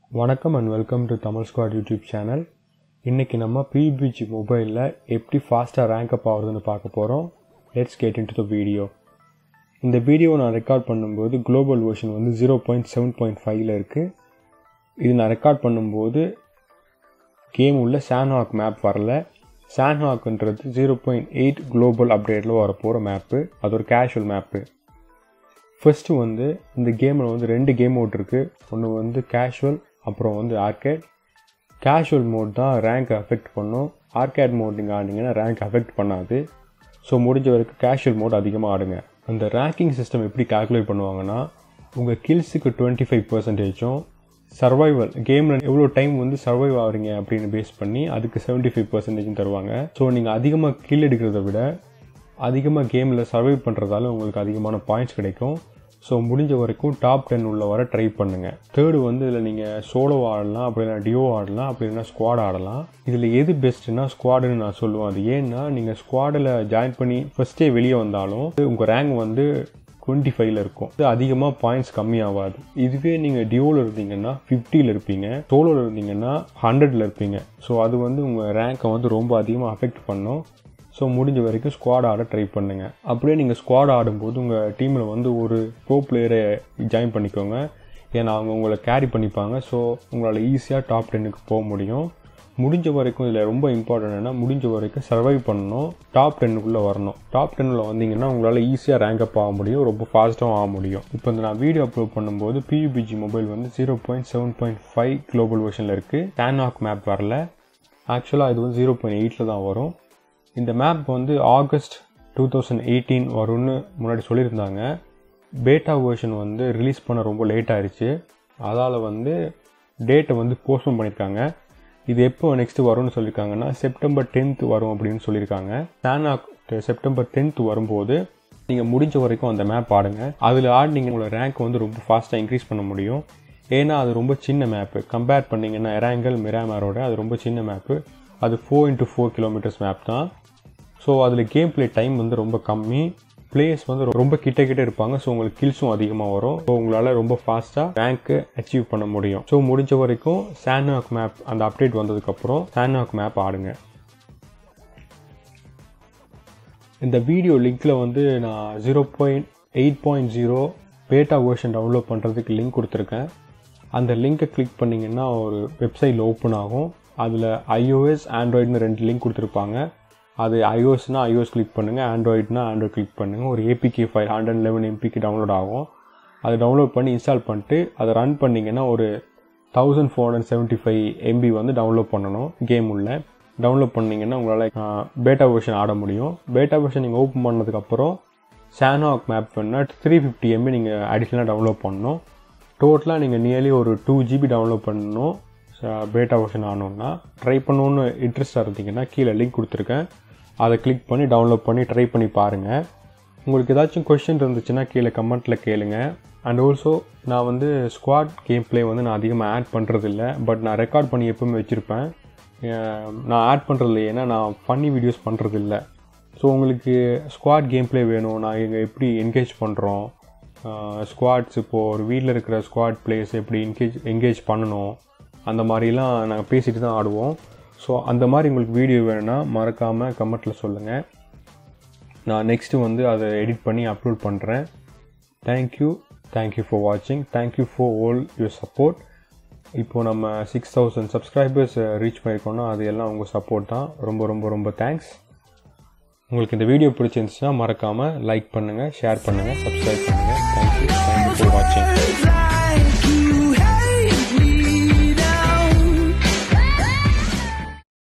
வணக்கம் and welcome to Tamil squad YouTube channel இன்றைக்கி நம்ம பிபிஜி மொபைலில் எப்படி ஃபாஸ்ட்டாக ரேங்க் அப் ஆகுதுன்னு பார்க்க போகிறோம் let's get into the video இந்த வீடியோ நான் ரெக்கார்ட் பண்ணும்போது குளோபல் வெர்ஷன் வந்து ஜீரோ பாயிண்ட் செவன் பாயிண்ட் ஃபைவ்ல இருக்குது இது நான் ரெக்கார்ட் பண்ணும்போது கேம் உள்ள சான்ஹாக் மேப் வரல சான்ஹாக்ன்றது ஜீரோ பாயிண்ட் எயிட் குளோபல் அப்டேட்டில் வரப்போகிற மேப்பு அது ஒரு கேஷுவல் மேப்பு ஃபஸ்ட்டு வந்து இந்த கேமில் வந்து ரெண்டு கேம் மோட் இருக்குது ஒன்று வந்து கேஷுவல் அப்புறம் வந்து ஆர்கேட் கேஷுவல் மோட் தான் ரேங்க் அஃபெக்ட் பண்ணும் ஆர்கேட் மோட் நீங்கள் ஆடிங்கன்னா ரேங்க் அஃபெக்ட் பண்ணாது ஸோ முடிஞ்ச வரைக்கும் கேஷுவல் மோட் அதிகமாக ஆடுங்க அந்த ரேங்கிங் சிஸ்டம் எப்படி கால்குலேட் பண்ணுவாங்கன்னா உங்கள் கில்ஸுக்கு டுவெண்ட்டி ஃபைவ் பர்சன்டேஜும் சர்வைவல் கேமில் எவ்வளோ டைம் வந்து சர்வைவ் ஆகுறீங்க அப்படின்னு பேஸ் பண்ணி அதுக்கு செவன்ட்டி ஃபைவ் பர்சன்டேஜும் தருவாங்க ஸோ நீங்கள் அதிகமாக கில் எடுக்கிறத விட அதிகமாக கேமில் சர்வை பண்ணுறதால உங்களுக்கு அதிகமான பாயிண்ட்ஸ் கிடைக்கும் ஸோ முடிஞ்ச வரைக்கும் டாப் டென் உள்ள வர ட்ரை பண்ணுங்கள் தேர்டு வந்து இதில் நீங்கள் சோலோ ஆடலாம் அப்படி இல்லைனா டியோ ஆடலாம் அப்படி இல்லைனா ஸ்குவாட் ஆடலாம் இதில் எது பெஸ்ட்டுன்னா ஸ்குவாடுன்னு நான் சொல்லுவேன் அது ஏன்னா நீங்கள் ஸ்குவாடில் ஜாயின் பண்ணி ஃபஸ்ட்டே வெளியே வந்தாலும் உங்கள் ரேங்க் வந்து டுவெண்ட்டி ஃபைவ்ல இருக்கும் இது அதிகமாக பாயிண்ட்ஸ் கம்மியாகாது இதுவே நீங்கள் டியோவில் இருந்தீங்கன்னா ஃபிஃப்டியில் இருப்பீங்க சோலோவில் இருந்தீங்கன்னா ஹண்ட்ரடில் இருப்பீங்க ஸோ அது வந்து உங்கள் ரேங்க்கை வந்து ரொம்ப அதிகமாக அஃபெக்ட் பண்ணும் ஸோ முடிஞ்ச வரைக்கும் ஸ்குவாட் ஆட ட்ரை பண்ணுங்கள் அப்படியே நீங்கள் ஸ்குவாட் ஆடும்போது உங்கள் டீமில் வந்து ஒரு ப்ரோ பிளேயரை ஜாயின் பண்ணிக்கோங்க ஏன்னா அவங்க உங்களை கேரி பண்ணிப்பாங்க ஸோ உங்களால் ஈஸியாக டாப் டென்னுக்கு போக முடியும் முடிஞ்ச வரைக்கும் இதில் ரொம்ப இம்பார்ட்டன்ட் என்ன முடிஞ்ச வரைக்கும் சர்வைவ் பண்ணணும் டாப் டென்னுக்குள்ளே வரணும் டாப் டென்னில் வந்தீங்கன்னா உங்களால் ஈஸியாக ரேங்க் அப் ஆக முடியும் ரொம்ப ஃபாஸ்ட்டாகவும் ஆக முடியும் இப்போ இந்த நான் வீடியோ அப்லோட் பண்ணும்போது பியூபிஜி மொபைல் வந்து zero point seven point five global வெர்ஷனில் இருக்குது டேன்ஹாக் மேப் வரல ஆக்சுவலாக இது வந்து ஜீரோ பாயிண்ட் எயிட்டில் தான் வரும் இந்த மேப் வந்து ஆகஸ்ட் டூ தௌசண்ட் எயிட்டீன் வரும்னு முன்னாடி சொல்லியிருந்தாங்க பேட்டா வேர்ஷன் வந்து ரிலீஸ் பண்ண ரொம்ப லேட் ஆயிடுச்சு அதால் வந்து டேட்டை வந்து போஸ்ட்போன் பண்ணியிருக்காங்க இது எப்போ நெக்ஸ்ட்டு வரும்னு சொல்லியிருக்காங்கன்னா செப்டம்பர் டென்த் வரும் அப்படின்னு சொல்லியிருக்காங்க சானாக் செப்டம்பர் டென்த் வரும்போது நீங்கள் முடிஞ்ச வரைக்கும் அந்த மேப் ஆடுங்க அதில் ஆடினீங்க உங்களோட ரேங்க் வந்து ரொம்ப ஃபாஸ்ட்டாக இன்க்ரீஸ் பண்ண முடியும் ஏன்னா அது ரொம்ப சின்ன மேப்பு கம்பேர் பண்ணிங்கன்னா எராங்கல் மிராமரோட அது ரொம்ப சின்ன மேப்பு அது four into four kilometres map தான் ஸோ அதில் கேம் பிளே டைம் வந்து ரொம்ப கம்மி பிளேயர்ஸ் வந்து ரொம்ப கிட்ட கிட்ட இருப்பாங்க ஸோ உங்களுக்கு கில்ஸும் அதிகமாக வரும் ஸோ உங்களால் ரொம்ப ஃபாஸ்ட்டாக ரேங்க்கு அச்சீவ் பண்ண முடியும் ஸோ முடிஞ்ச வரைக்கும் சான்ஹாக் மேப் அந்த அப்டேட் வந்ததுக்கப்புறம் சான்ஹாக் மேப் ஆடுங்க இந்த வீடியோ லிங்க்கில் வந்து நான் zero point eight point zero beta version download பண்ணுறதுக்கு லிங்க் கொடுத்துருக்கேன் அந்த லிங்க்கை கிளிக் பண்ணிங்கன்னா ஒரு வெப்சைட்டில் ஓப்பன் ஆகும் அதில் ஐஓஎஸ் ஆண்ட்ராய்டுன்னு ரெண்டு லிங்க் கொடுத்துருப்பாங்க அது ஐஓஎஸ்னால் ஐஓஎஸ் கிளிக் பண்ணுங்கள் ஆண்ட்ராய்டுனா ஆண்ட்ராய்டு கிளிக் பண்ணுங்கள் ஒரு ஏபிகே ஃபைல் ஹண்ட்ரட் லெவன் எம்பிக்கு டவுன்லோட் ஆகும் அதை டவுன்லோட் பண்ணி இன்ஸ்டால் பண்ணிட்டு அதை ரன் பண்ணிங்கன்னா ஒரு thousand four hundred seventy five MB வந்து டவுன்லோட் பண்ணணும் கேம் உள்ள டவுன்லோட் பண்ணிங்கன்னா உங்களால் பேட்டா வெர்ஷன் ஆட முடியும் பேட்டா வெர்ஷன் நீங்கள் ஓப்பன் பண்ணதுக்கப்புறம் சான்ஹாக் மேப் பண்ணால் த்ரீ ஃபிஃப்டி எம்பி நீங்கள் அடிஷ்னலாக டவுன்லோட் பண்ணணும் டோட்டலாக நீங்கள் நியர்லி ஒரு டூ ஜிபி டவுன்லோட் பண்ணணும் பேட்டா வெர்ஷன் ஆனோன்னா ட்ரை பண்ணணுன்னு இன்ட்ரெஸ்டாக இருந்தீங்கன்னா கீழே லிங்க் கொடுத்துருக்கேன் அதை கிளிக் பண்ணி டவுன்லோட் பண்ணி ட்ரை பண்ணி பாருங்கள் உங்களுக்கு ஏதாச்சும் கொஷின் இருந்துச்சுன்னா கீழே கமெண்ட்டில் கேளுங்க அண்ட் ஆல்சோ நான் வந்து ஸ்குவாட் கேம் ப்ளே வந்து நான் அதிகமாக ஆட் பண்ணுறதில்ல பட் நான் ரெக்கார்ட் பண்ணி எப்பவுமே வச்சுருப்பேன் நான் ஆட் பண்ணுறதில்ல ஏன்னா நான் ஃபன்னி வீடியோஸ் பண்ணுறதில்ல ஸோ உங்களுக்கு ஸ்குவாட் கேம் ப்ளே வேணும் நான் இங்கே எப்படி என்கேஜ் பண்ணுறோம் ஸ்குவாட்ஸ் இப்போது ஒரு வீட்டில் இருக்கிற ஸ்குவாட் பிளேஸ் எப்படி என்கேஜ் என்கேஜ் பண்ணணும் அந்த மாதிரிலாம் நாங்கள் பேசிட்டு தான் ஆடுவோம் ஸோ அந்த மாதிரி உங்களுக்கு வீடியோ வேணும்னா மறக்காமல் கமெண்ட்டில் சொல்லுங்கள் நான் நெக்ஸ்ட்டு வந்து அதை எடிட் பண்ணி அப்லோட் பண்ணுறேன் தேங்க்யூ தேங்க்யூ ஃபார் வாட்சிங் thank you for all your support இப்போது நம்ம சிக்ஸ் தௌசண்ட் சப்ஸ்கிரைபர்ஸ் ரீச் பண்ணியிருக்கோன்னா அது எல்லாம் உங்கள் சப்போர்ட் தான் ரொம்ப ரொம்ப ரொம்ப தேங்க்ஸ் உங்களுக்கு இந்த வீடியோ பிடிச்சிருந்துச்சுன்னா மறக்காமல் லைக் பண்ணுங்கள் ஷேர் பண்ணுங்கள் சப்ஸ்கிரைப் பண்ணுங்கள் தேங்க்யூ தேங்க்யூ ஃபார் வாட்சிங்